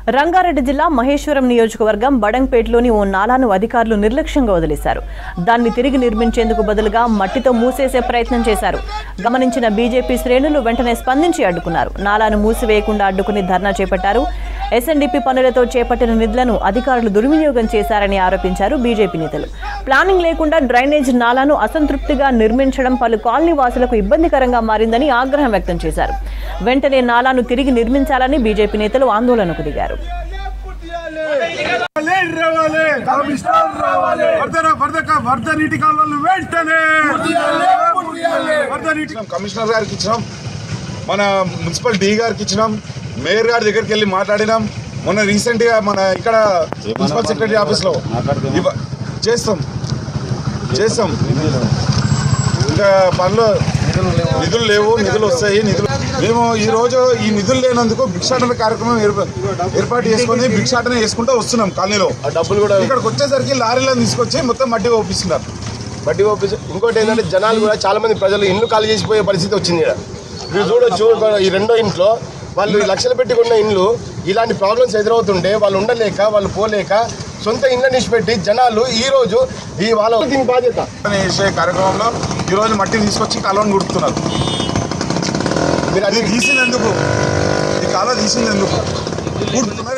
రంగారెడ్డి జిల్లా మహేశ్వరం నియోజకవర్గం బడంగ్పేటలోని ఓ నాలాను అధికారులు నిర్లక్ష్యంగా వదిలేశారు దాన్ని తిరిగి నిర్మించేందుకు బదులుగా మట్టితో మూసేసే ప్రయత్నం చేశారు గమనించిన బీజేపీ శ్రేణులు వెంటనే స్పందించి అడ్డుకున్నారు నాలాను మూసివేయకుండా అడ్డుకుని ధర్నా చేపట్టారు ఎస్ఎన్డీపీ పనులతో చేపట్టిన నిధులను అధికారులు దుర్వినియోగం చేశారని ఆరోపించారు బీజేపీ నేతలు ప్లానింగ్ లేకుండా డ్రైనేజ్ నాలాను అసంతృప్తిగా నిర్మించడం పలు కాలనీ వాసులకు ఇబ్బందికరంగా మారిందని ఆగ్రహం వ్యక్తం చేశారు వెంటనే నాలాను తిరిగి నిర్మించాలని బీజేపీ నేతలు ఆందోళనకు దిగారు రావాలి, రావాలి. కమిషనర్ రావాలి. వరద వరద వరద నీటి కాలువలు వెంటనే వరద నీటి కమిషనర్ గారికి ఇచ్చినాం మన మున్సిపల్ డి గారికి ఇచ్చినాం మేయర్ గారి దగ్గరికి వెళ్ళి మాట్లాడినాం మొన్న రీసెంట్ గా మన ఇక్కడ మున్సిపల్ సెక్రటరీ ఆఫీస్ లో ఇవ- చేస్తాం చేస్తాం ఇంకా పనులు నిధులు లేవు నిధులు వస్తాయి నిధులు మేము ఈ రోజు ఈ నిధులు లేనందుకు భిక్షాటన కార్యక్రమం ఏర్ప- ఏర్పాటు చేసుకొని భిక్షాటన చేసుకుంటూ వస్తున్నాం కాలనీలో ఆ డబ్బులు కూడా ఇక్కడికి వచ్చేసరికి లారీలను తీసుకొచ్చి మొత్తం మట్టి ఓపిస్తున్నారు బట్టి పంపించి ఇంకోటి ఏంటంటే జనాలు కూడా చాలా మంది ప్రజలు ఇల్లు ఖాళీ చేసిపోయే పరిస్థితి వచ్చింది ఇక్కడ మీరు చూడొచ్చు ఈ రెండో ఇంట్లో వాళ్ళు లక్షలు పెట్టుకున్న ఇండ్లు ఇలాంటి ప్రాబ్లమ్స్ ఎదురవుతుంటే వాళ్ళు ఉండలేక వాళ్ళు పోలేక సొంత ఇండ్ల నిష్పెట్టి జనాలు ఈ రోజు ఈ వాళ్ళ దీని బాధ్యత చేసే కార్యక్రమంలో ఈ రోజు మట్టి తీసుకొచ్చి కాలువను గుడుతున్నారు మీరు అది తీసింది ఎందుకు ఈ కాలువ తీసింది ఎందుకు గుడుతున్నారు